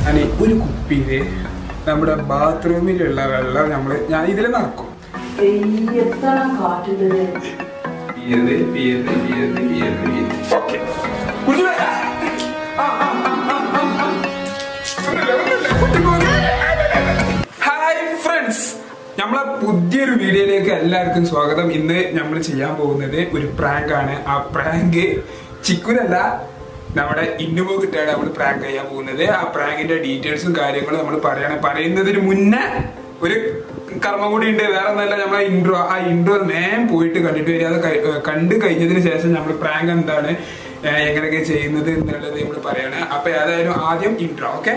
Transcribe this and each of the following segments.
ഞാൻ ഒരു കുപ്പിയില് നമ്മുടെ ബാത്റൂമിലുള്ള വെള്ളം നമ്മൾ ഞാൻ ഇതിൽ നടക്കും എത്ര കാറ്റുള്ളത് പിയരുത് പിയരുത് പിയരുത് പിയരുത് പിയരുത് ഓക്കെ ഹായ് ഫ്രണ്ട്സ് നമ്മളെ പുതിയൊരു വീഡിയോയിലേക്ക് എല്ലാവർക്കും സ്വാഗതം ഇന്ന് നമ്മൾ ചെയ്യാൻ പോകുന്നത് ഒരു പ്രാങ്ക് ആണ് ആ പ്രാങ്ക് ചിക്കുനല്ല നമ്മുടെ ഇന്നുമോ കിട്ടാണ് നമ്മൾ പ്രാങ്ക് ചെയ്യാൻ പോകുന്നത് ആ പ്രാങ്കിന്റെ ഡീറ്റെയിൽസും കാര്യങ്ങളും നമ്മൾ പറയണം പറയുന്നതിന് മുന്നേ ഒരു കർമ്മം കൂടി ഉണ്ട് വേറെ ഒന്നല്ല നമ്മളെ ഇൻട്രോ ആ ഇൻട്രോ നേം പോയിട്ട് കണ്ടിട്ട് വരിക അത് കഴി- ഏർ കണ്ടു കഴിഞ്ഞതിന് ശേഷം നമ്മൾ പ്രാങ്ക് എന്താണ് ഏർ എങ്ങനെയൊക്കെ ചെയ്യുന്നത് എന്നുള്ളത് നമ്മൾ പറയാണ് അപ്പൊ ഏതായാലും ആദ്യം ഇൻട്രോ ഓക്കെ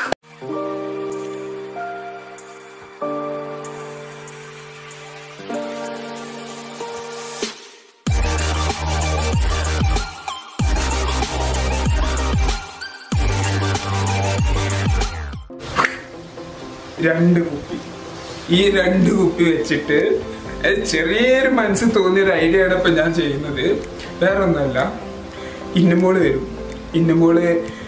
രണ്ട് കുപ്പി ഈ രണ്ട് കുപ്പി വെച്ചിട്ട് ഏർ ചെറിയൊരു മനസ്സിൽ തോന്നിയ ഒരു ഐഡിയ ആണ് ഇപ്പൊ ഞാൻ ചെയ്യുന്നത് വേറെ ഒന്നുമല്ല ഇന്നമോള് വരും ഇന്നമോള്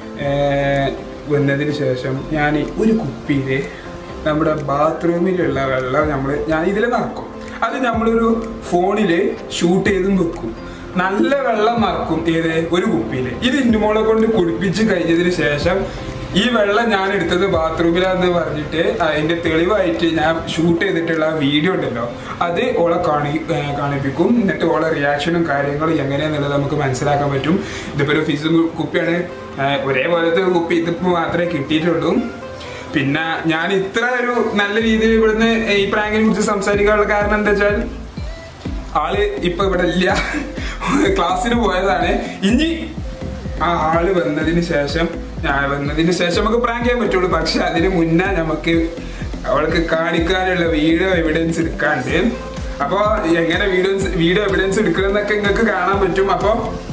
ഏർ വന്നതിന് ശേഷം ഞാൻ ഒരു കുപ്പിയില് നമ്മുടെ ബാത്റൂമിലുള്ള വെള്ളം നമ്മൾ ഞാൻ ഇതിൽ നടക്കും അത് നമ്മളൊരു ഫോണില് ഷൂട്ട് ചെയ്തും വെക്കും നല്ല വെള്ളം നടക്കും ഏത് ഒരു കുപ്പിയില് ഇത് ഇന്നുമോളെ കൊണ്ട് കുടിപ്പിച്ച് കഴിഞ്ഞതിന് ശേഷം ഈ വെള്ളം ഞാൻ എടുത്തത് ബാത്റൂമിലാന്ന് പറഞ്ഞിട്ട് അതിന്റെ തെളിവായിട്ട് ഞാൻ ഷൂട്ട് ചെയ്തിട്ടുള്ള വീഡിയോ ഉണ്ടല്ലോ അത് ഓളെ കാണി ഏർ കാണിപ്പിക്കും എന്നിട്ട് ഓളെ റിയാക്ഷനും കാര്യങ്ങളും എങ്ങനെയാന്നുള്ളത് നമുക്ക് മനസ്സിലാക്കാൻ പറ്റും ഇതിപ്പോ ഒരു ഫിസ് കുപ്പിയാണ് ഏർ ഒരേപോലത്തെ ഒരു കുപ്പി ഇതിപ്പോ മാത്രമേ കിട്ടിയിട്ടുള്ളൂ പിന്നെ ഞാൻ ഇത്ര ഒരു നല്ല രീതിയിൽ ഇവിടുന്ന് ഈ പ്രാങ്കിനെ കുറിച്ച് സംസാരിക്കാനുള്ള കാരണം എന്താ വെച്ചാൽ ആള് ഇപ്പൊ ഇവിടെ ഇല്ല ക്ലാസ്സിന് പോയതാണ് ഇനി ആ ആള് വന്നതിന് ശേഷം ഞാൻ വന്നതിന് ശേഷം നമുക്ക് പ്രാങ്ക് ചെയ്യാൻ പറ്റുള്ളൂ പക്ഷെ അതിന് മുന്നേ നമുക്ക് അവൾക്ക് കാണിക്കാനുള്ള വീഡിയോ എവിഡൻസ് എടുക്കാണ്ട് അപ്പൊ എങ്ങനെ വീഡിയോ വീഡിയോ എവിഡൻസ് എടുക്കണമെന്നൊക്കെ നിങ്ങൾക്ക് കാണാൻ പറ്റും അപ്പൊ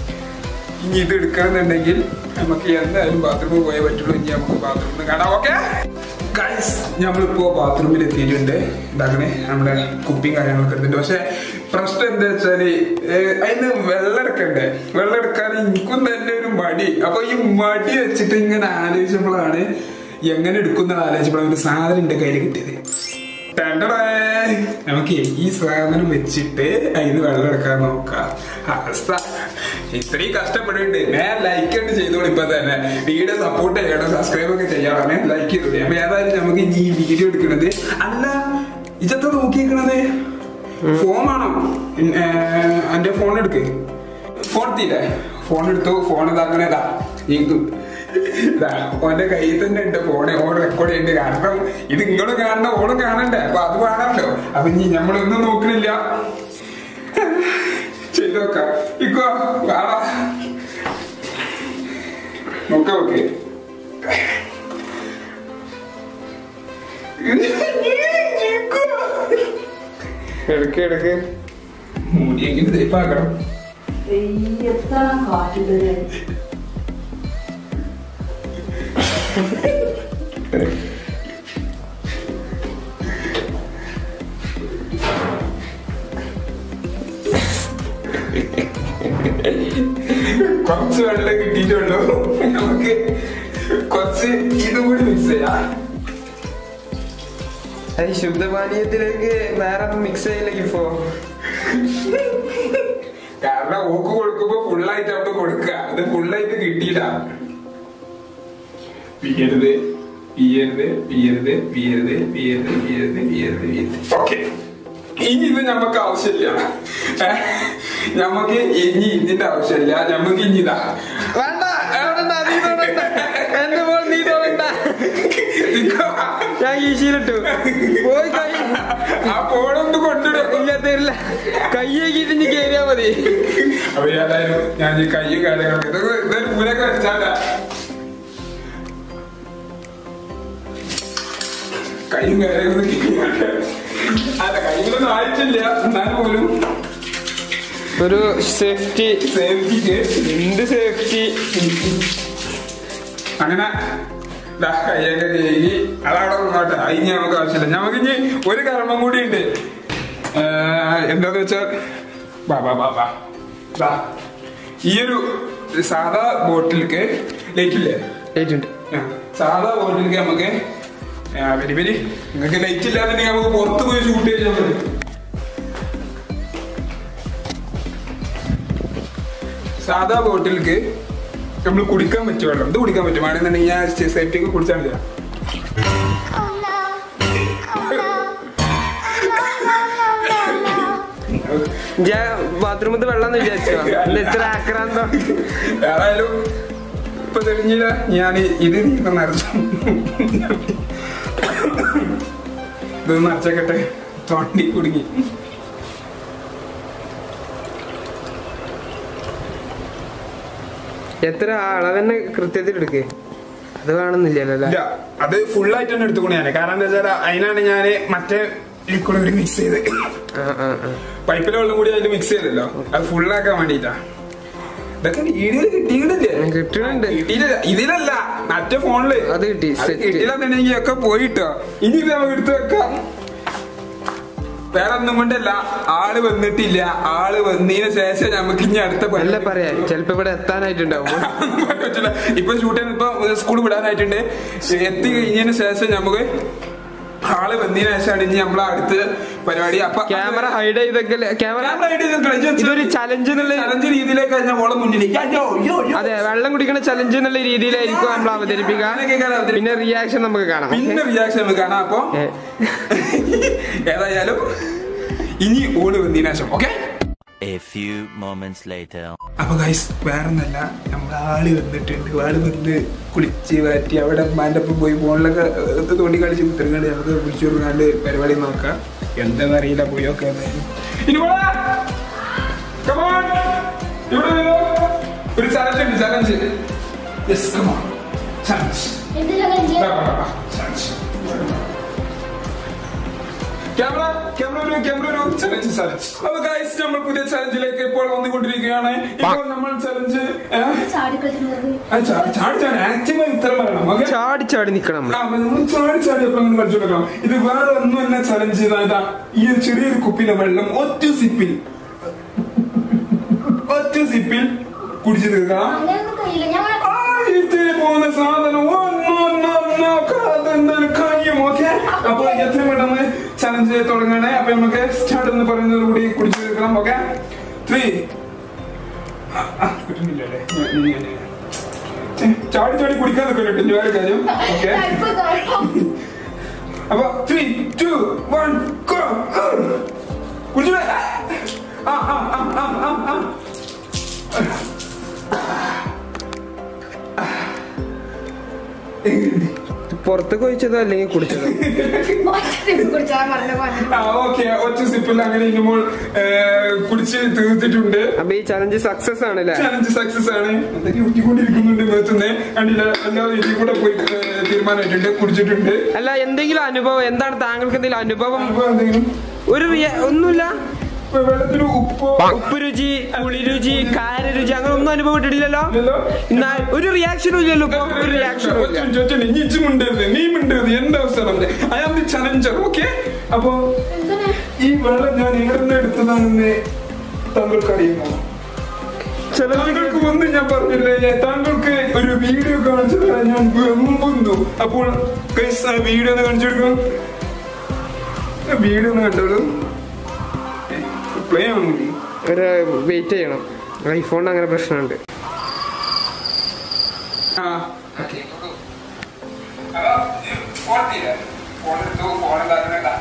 ഇനി ഇത് എടുക്കണമെന്നുണ്ടെങ്കിൽ നമുക്ക് എന്തായാലും ബാത്റൂമിൽ പോയേ പറ്റുള്ളൂ ഇനി നമുക്ക് ബാത്റൂമിൽ കാണാം ഓക്കെ ഗൈസ് നമ്മളിപ്പോ ബാത്റൂമിൽ എത്തിയിട്ടുണ്ട് ഇതാക്കണേ നമ്മുടെ കുപ്പിയും കാര്യങ്ങളൊക്കെ എടുത്തിട്ട് പക്ഷെ പ്രശ്നം എന്താ വെച്ചാല് ഏഹ്, അതിന് വെള്ളം എടുക്കണ്ടേ വെള്ളം എടുക്കാൻ എനിക്കും തന്നെ ഒരു മടി അപ്പൊ ഈ മടി വെച്ചിട്ട് ഇങ്ങനെ ആലോചിച്ചപ്പോഴാണ് എങ്ങനെ എടുക്കുന്ന ആലോചിച്ചപ്പോഴാണ് ഒരു സാധനം എന്റെ കയ്യിൽ കിട്ടിയത് ടണ്ടടേ. നമുക്ക് ഈ സാധനം വെച്ചിട്ട് അതിന് വെള്ളം എടുക്കാൻ നോക്കാം അവസ്ഥ ഇത്രയും കഷ്ടപ്പെടുന്നുണ്ട് ഞാൻ ലൈക്ക് ഒക്കെ ചെയ്തോളൂ ഇപ്പൊ തന്നെ വീഡിയോ സപ്പോർട്ട് ചെയ്യണം സബ്സ്ക്രൈബ് ഒക്കെ ചെയ്യണമേ ലൈക്ക് ചെയ്തോളൂ അപ്പൊ ഏതായാലും നമുക്ക് ഇനി ഈ വീഡിയോ എടുക്കുന്നത് അല്ല ഇജത്തെ നോക്കിയേക്കണത് ഫോൺ ആണോ എന്റെ ഫോൺ എടുക്ക് ഫോൺ തീരെ ഫോൺ എടുത്തു ഫോൺ ഇതാക്കണേ ഇതാ ഈ ഇതാ, ഓന്റെ കയ്യിൽ തന്നെ ഉണ്ട് ഫോണ് ഓൺ റെക്കോർഡ് ചെയ്യുന്നുണ്ട് കാരണം ഇത് ഇങ്ങോട്ട് കാണണ്ട ഓണം കാണണ്ടേ അപ്പൊ അത് വേണമല്ലോ അപ്പൊ ഇനി നമ്മളൊന്നും നോക്കണില്ല ചെയ്തു നോക്കാം ഇക്കോ വാടാ നോക്കാം ഓക്കെ എടുക്ക് എടുക്ക് മൂടിയെങ്കിലും തേപ്പാക്കണം എത്ര കാറ്റുള്ളത് കുറച്ച് വെള്ളം കിട്ടിയിട്ടുള്ളൂ നമുക്ക് കുറച്ച് ഇതും കൂടി മിക്സ് ചെയ്യാം അത് ശുദ്ധപാനീയത്തിലേക്ക് വേറെ മിക്സ് ചെയ്യില്ല ഇപ്പോ കാരണം ഓക്ക് കൊടുക്കുമ്പോ ഫുള്ളായിട്ട് അവിടെ കൊടുക്കുക അത് ഫുള്ളായിട്ട് കിട്ടിയില്ല പിയരുത് പിയരുത് പിയരുത് പിയരുത് പിയരുത് പിയരുത് പിയരുത് പിയരുത് ഓക്കെ ഇനി ഇത് നമുക്ക് ആവശ്യമില്ല നമുക്ക് ഇനി ഇതിന്റെ ആവശ്യമില്ല നമുക്ക് ഇനി ഇതാ വേണ്ട വേണ്ട, നീ തൊടണ്ട. എന്റെ മോൾ നീ തൊടണ്ട ഞാൻ ഈശിയിലിട്ടു പോയി കൈ ആ ഫോണൊന്ന് കൊണ്ടിടും ഇല്ല തരില്ല കയ്യേക്കിട്ട് ഇനി കേറിയാ മതി അപ്പൊ ഏതായാലും ഞാൻ ഈ കയ്യും കാര്യങ്ങളൊക്കെ ഇതൊക്കെ ഇതൊരു മൂലൊക്കെ വെച്ചാല കയ്യും കാര്യങ്ങളും അല്ല കയ്യിലൊന്നും ആയിട്ടില്ല എന്നാൽ പോലും ഒരു സേഫ്റ്റി സേഫ്റ്റിക്ക് എന്ത് സേഫ്റ്റി അങ്ങനെ ദാ കയ്യൊക്കെ കഴുകി അതവിടെ നിന്നോട്ടെ അതിന് നമുക്ക് ആവശ്യമില്ല നമുക്ക് ഇനി ഒരു കർമ്മം കൂടി ഉണ്ട് എന്താന്ന് വെച്ചാൽ ബാ ബാ ബാ ബാ ദാ, ഈ ഒരു സാധാ ബോട്ടിലേക്ക് ലൈറ്റ് ഇല്ലേ ഏറ്റുണ്ട് ആ, സാധാ ബോട്ടിലേക്ക് നമുക്ക് ആ, വരി വരി നിങ്ങൾക്ക് ലൈറ്റ് ഇല്ലാന്നുണ്ടെങ്കിൽ നമുക്ക് പുറത്ത് പോയി ഷൂട്ട് ചെയ്യാൻ പറ്റും സാധാ ബോട്ടിലേക്ക് നമ്മൾ കുടിക്കാൻ പറ്റും വെള്ളം ഇത് കുടിക്കാൻ പറ്റും ആണെന്നുണ്ടെങ്കിൽ ഞാൻ സേഫ്റ്റിക്ക് കുടിച്ചാൽ മതി Oh no. Oh no. ഞാൻ ബാത്റൂമിൽ വെള്ളം വിചാരിച്ചോ എന്താ ഇത്ര ആക്രാന്തം ഏതായാലും ഇപ്പൊ തെളിഞ്ഞില്ല ഞാൻ ഇത് നീക്ക നിറച്ചു ഇത് നിറച്ചേക്കട്ടെ തൊണ്ടി കുടുങ്ങി എത്ര അളവെന്നെ കൃത്യത്തിൽ എടുക്കേ അത് കാണുന്നില്ലല്ലോ അല്ലേ ഇല്ല അത് ഫുൾ ആയിട്ട് തന്നെ എടുത്തുകൊണ്ട് ഞാൻ കാരണം എന്താ വെച്ചാൽ അതിനാണ് ഞാൻ മറ്റേ ലിക്വിഡ് കൂടി മിക്സ് ചെയ്ത് ആ ആ ആ പൈപ്പിലെ വെള്ളം കൂടി അതിൽ മിക്സ് ചെയ്തല്ലോ അത് ഫുള്ളാക്കാൻ വേണ്ടിട്ടാ ഇതൊക്കെ വീഡിയോയിൽ കിട്ടിയിട്ടില്ലേ കിട്ടുന്നുണ്ട് കിട്ടിയില്ല ഇതിലല്ല മറ്റേ ഫോണില് അത് കിട്ടി, set. കിട്ടിയില്ലെന്നുണ്ടെങ്കിൽ ഒക്കെ പോയിട്ടോ ഇനി ഇത് നമുക്ക് എടുത്തു വെക്കാം വേറെ ഒന്നും കൊണ്ടല്ല ആള് വന്നിട്ടില്ല ആള് വന്നതിന് ശേഷം നമുക്ക് ഇനി അടുത്ത പണി അല്ല പറയാ ചെലപ്പോ ഇവിടെ എത്താനായിട്ടുണ്ടാവും പറ്റില്ല ഇപ്പൊ ഷൂട്ട് ചെയ്യാൻ ഇപ്പൊ സ്കൂൾ വിടാനായിട്ടുണ്ട് എത്തി കഴിഞ്ഞതിന് ശേഷം നമുക്ക് ആള് വന്നതിന് ശേഷമാണ് ഇനി നമ്മളെ അടുത്ത പരിപാടി അപ്പൊ ക്യാമറ ഹൈഡ് ചെയ്തൊക്കെ ക്യാമറ ക്യാമറ ആയിട്ട് ഇത് കളിച്ച് വെച്ച് ഇതൊരു ചലഞ്ച് എന്നുള്ള ചലഞ്ച് രീതിയിലേക്ക് ഞാൻ ഓളെ മുന്നിലേക്ക് അയ്യോ, അയ്യോ, അയ്യോ. അതെ വെള്ളം കുടിക്കുന്ന ചലഞ്ച് എന്നുള്ള രീതിയിലായിരിക്കും നമ്മൾ അവതരിപ്പിക്കുക അങ്ങനെയൊക്കെ കാണാം അവതരിപ്പിക്കുക. പിന്നെ റിയാക്ഷൻ നമുക്ക് കാണാം പിന്നെ റിയാക്ഷൻ നമുക്ക് കാണാം അപ്പൊ ഏ. ഏതായാലും ഇനി ഓള് വന്നതിന് ശേഷം okay A few moments later. അപ്പൊ ഗൈസ് വേറൊന്നല്ല നമ്മുടെ ആള് വന്നിട്ടുണ്ട് ആള് വന്ന് കുളിച്ച് മാറ്റി അവിടെ ഉമ്മാന്റെ ഒപ്പം പോയി ഫോണിലൊക്കെ ഇത് തോണ്ടി കളിച്ച് കുത്തിരങ്ങാണ്ട് നമുക്ക് വിളിച്ചു കൊടുക്കാണ്ട് പരിപാടി നോക്കാം എന്താന്ന് അറിയില്ല പോയി ഒക്കെ ഇനി പോടാ. Come on. ഇവിടെ വരൂ. ഒരു ചലഞ്ച് ഉണ്ട് ചലഞ്ച് യെസ് കമോൺ ചലഞ്ച് എന്ത് ചലഞ്ച് ചലഞ്ച് ക്യാമറ ക്യാമറ ഒരു ക്യാമറ ഒരു ചലഞ്ച് ചലഞ്ച് അപ്പൊ ഗൈസ് നമ്മൾ പുതിയ ചലഞ്ചിലേക്ക് ഇപ്പോൾ വന്നുകൊണ്ടിരിക്കുകയാണ് ഇപ്പോൾ നമ്മൾ ചലഞ്ച് ചാടി കളിക്കുന്നത് ചാടി ചാടി ആക്റ്റീവായി ഉത്തരം പറയണം ഓക്കെ ചാടി ചാടി നിക്കണം നമ്മള് നമ്മൾ ചാടി ചാടി എപ്പോഴും നമ്മൾ കളിച്ചു കൊടുക്കണം ഇത് വേറെ ഒന്നും തന്നെ ചലഞ്ച് ചെയ്താ ഈ ഒരു ചെറിയൊരു കുപ്പിയിലെ വെള്ളം ഒറ്റ സിപ്പിൽ ഒറ്റ സിപ്പിൽ കുടിച്ചു തീർക്കണം അങ്ങനെയൊന്നും കഴിയില്ല ഞാൻ ആ, ഇത്തിരി പോകുന്ന സാധനം എന്തായാലും കഴിയും ഓക്കെ അപ്പൊ എത്രയും പെട്ടെന്ന് ചലഞ്ച് തുടങ്ങണേ അപ്പൊ നമുക്ക് സ്റ്റാർട്ട് എന്ന് പറയുന്നത് കൂടി കുടിച്ചു തീർക്കണം ഓക്കെ ത്രീ കിട്ടുന്നില്ലല്ലേ ഞാൻ- ഞാൻ- ഞാൻ- ഛെ, ചാടി ചാടി കുടിക്കാൻ നിൽക്കല്ലോ ഇനി വേറെ കാര്യം ഓക്കെ ഇപ്പൊ കുഴപ്പം. അപ്പൊ ത്രീ ടു വൺ ഗോ കുടിച്ചു ആ ആ ആ ആ ആ ആ പുറത്തേക്ക് ഒഴിച്ചതോ അല്ലെങ്കിൽ കുടിച്ചതോ ഒറ്റ sip കുടിച്ചാ പറഞ്ഞ പോലെ. ആ ഓക്കെ ഒറ്റ സിപ്പിൽ അങ്ങനെ ഇനിമോൾ കുടിച്ച് തീർത്തിട്ടുണ്ട് അപ്പൊ ഈ ചലഞ്ച് സക്സസ് ആണല്ലേ ചലഞ്ച് സക്സസ് ആണ് എന്തൊക്കെ ഊറ്റിക്കൊണ്ടിരിക്കുന്നുണ്ട് മേത്തുനിന്ന് കണ്ടില്ല എല്ലാവരും ഇതിൽ കൂടെ പോയി ഏ, തീരുമാനമായിട്ടുണ്ട് കുടിച്ചിട്ടുണ്ട് അല്ല എന്തെങ്കിലും അനുഭവം എന്താണ് താങ്കൾക്ക് എന്തെങ്കിലും അനുഭവം അപ്പൊ എന്തെങ്കിലും ഒരു റിയ- ഒന്നുമില്ല ഇപ്പൊ വെള്ളത്തിന് ഉപ്പോ ഉപ്പ് രുചി പുളി രുചി കാര രുചി അങ്ങനെ ഒന്നും അനുഭവപ്പെട്ടിട്ടില്ലല്ലോ ഇല്ലല്ലോ. എന്നാൽ ഒരു റിയാക്ഷനും ഇല്ലല്ലോ ഇപ്പൊ ഒരു റിയാക്ഷനും ഇല്ല ഒറ്റ ഒറ്റ നീ ഇച്ചു മിണ്ടരുത് നീ മിണ്ടരുത് എന്റെ അവസരം I am the challenger okay അപ്പൊ എന്തിന്? ഈ വെള്ളം ഞാൻ എവിടെ നിന്ന് എടുത്തതാണെന്ന് താങ്കൾക്ക് അറിയുമോ താങ്കൾക്ക് ഒന്നും ഞാൻ പറഞ്ഞില്ലേ താങ്കൾക്ക് ഒരു വീഡിയോ കാണിച്ചു തരാൻ ഞാൻ വെമ്പുന്നു അപ്പോൾ guys, ആ വീഡിയോ ഒന്ന് കാണിച്ചു കൊടുക്കും വീഡിയോ ഒന്ന് കണ്ടോളൂ പ്ലേ ആണെങ്കിൽ ഒരു വെയിറ്റ് ചെയ്യണം ഐഫോണിന് അങ്ങനെ പ്രശ്നമുണ്ട് ആ ഓക്കെ ഫോൺ തീരാ ഫോൺ എടുത്തു ഫോൺ എന്താ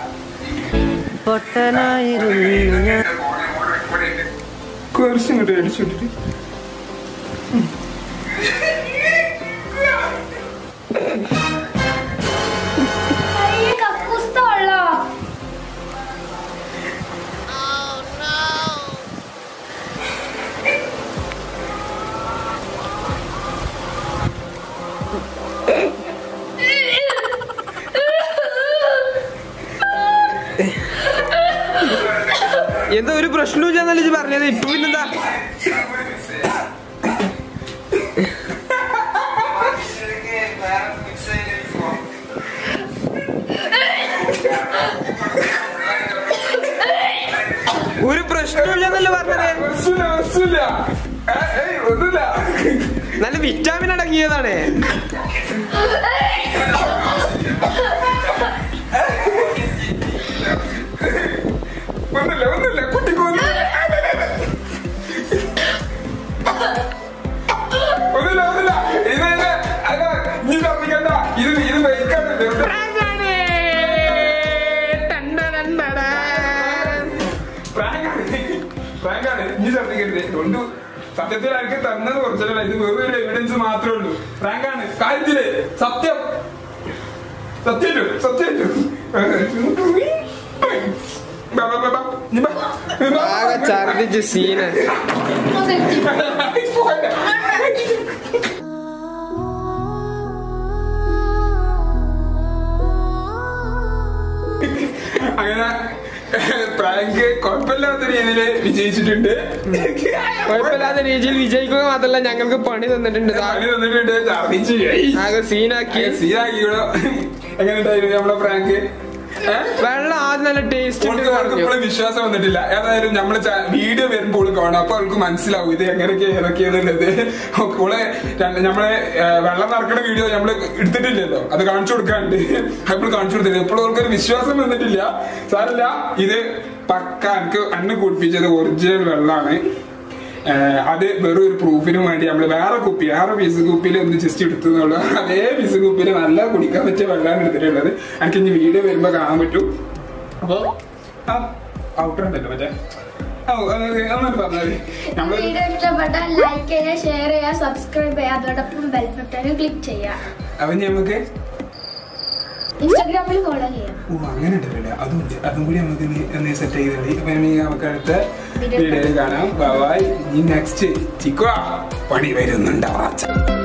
കുറച്ചും കൂടെ അടിച്ചിട്ട് അയ്യേ, കക്കൂസ്ത വെള്ളോ. എന്താ ഒരു പ്രശ്നവും ഇല്ലെന്നല്ലേ ഇജ്ജ് പറഞ്ഞത് ഇപ്പൊ പിന്നെന്താ ഒരു പ്രശ്നവും ഇല്ലെന്നല്ലേ പറഞ്ഞത് ഒന്നുമില്ല, ഒന്നുമില്ല. ഏ, ഏയ്, ഒന്നുമില്ല. നല്ല വിറ്റാമിൻ അടങ്ങിയതാണ് ഒന്നുമില്ല ഒന്നുമില്ല കുട്ടിക്ക് ഒന്നുമില്ല ഒന്നുമില്ല ഒന്നുമില്ല ഇത് ഇത് അല്ല നീ ഛർദിക്കണ്ട ഇത് ഇത് വെയിക്കാണ് പ്രാങ്കാണ് നീ ഛർദിക്കരുത് കൊണ്ട് സത്യത്തിൽ എനിക്ക് തന്നത് കുറച്ചല്ല ഇത് വെറും ഒരു എവിഡൻസ് മാത്രമേ ഉള്ളൂ പ്രാങ്കാണ് കാര്യത്തില് സത്യം സത്യം സത്യം ബാ, ബാ, ബാ, ബാ. നീ ബാ. ബാ. ആകെ ഛർദിച്ച് സീന് പോകണ്ട. അങ്ങനെ പ്രാങ്ക് കുഴപ്പമില്ലാത്ത രീതിയിൽ വിജയിച്ചിട്ടുണ്ട് കുഴപ്പമില്ലാത്ത രീതിയിൽ വിജയിക്കുക മാത്രല്ല ഞങ്ങൾക്ക് പണി തന്നിട്ടുണ്ട് ദാ, പണി തന്നിട്ടുണ്ട് ഛർദിച്ച് ആകെ സീനാക്കി സീനാക്കിയോ എങ്ങനെ ഉണ്ടായിരുന്നു നമ്മളെ പ്രാങ്ക് ഏഹ് വെള്ളം ആദ്യം നല്ല ടേസ്റ്റ് ഉണ്ട് ഓൾക്ക് പറഞ്ഞു ഇപ്പോഴും വിശ്വാസം വന്നിട്ടില്ല ഏതായാലും നമ്മള് ച- വീഡിയോ വരുമ്പോൾ കാണും അപ്പൊ അവൾക്ക് മനസ്സിലാവും ഇത് എങ്ങനെയൊക്കെ ഏതൊക്കെയാന്നുള്ളത് ഓളെ രണ്ട് നമ്മളെ ഏ, വെള്ളം നടക്കുന്ന വീഡിയോ നമ്മള് എടുത്തിട്ടില്ലല്ലോ അത് കാണിച്ചു കൊടുക്കാണ്ട് അപ്പോൾ കാണിച്ചു കൊടുത്തില്ല ഇപ്പോൾ അവൾക്ക് ഒരു വിശ്വാസം വന്നിട്ടില്ല സാരല്ല ഇത് പക്ക എനിക്ക് അന്ന് കുടിപ്പിച്ചത് ഒറിജിനൽ വെള്ളമാണ് അത് വെറും ഒരു പ്രൂഫിന് വേണ്ടി നമ്മൾ വേറെ കുപ്പി വേറെ പീസ് കുപ്പിയിൽ ഒന്ന് ജസ്റ്റ് എടുത്തു എന്നുള്ളൂ അതേ പീസ് കുപ്പിയിൽ നല്ല കുടിക്കാൻ പറ്റിയ വെള്ളമാണ് എടുത്തിട്ടുള്ളത് എനിക്ക് ഇനി വീഡിയോ വരുമ്പോ കാണാൻ പറ്റും അപ്പൊ ആ ഔട്ടർ ഉണ്ടല്ലോ മറ്റേ ഓ ഒന്നും പറഞ്ഞാല് നമ്മള് വീഡിയോ ഇഷ്ടപ്പെട്ടാൽ ലൈക്ക് ചെയ്യുക ഷെയർ ചെയ്യുക സബ്സ്ക്രൈബ് ചെയ്യുക അതോടൊപ്പം ബെൽ ബട്ടൺ ക്ലിക്ക് ചെയ്യുക അവൻ നമുക്ക് ഇൻസ്റ്റാഗ്രാമിൽ ഫോളോ ചെയ്യുക ഓ അങ്ങനെ ഉണ്ടല്ലേ അതും ഉണ്ട് അതും കൂടി നമുക്ക് ഒന്ന് സെറ്റ് ചെയ്തിട്ടുണ്ട് അപ്പൊ ഇനി നമുക്ക് അടുത്ത വീഡിയോയിൽ കാണാം ബൈ ഇനി നെക്സ്റ്റ് ചിക്കുവാ പണി വരുന്നുണ്ടാവാ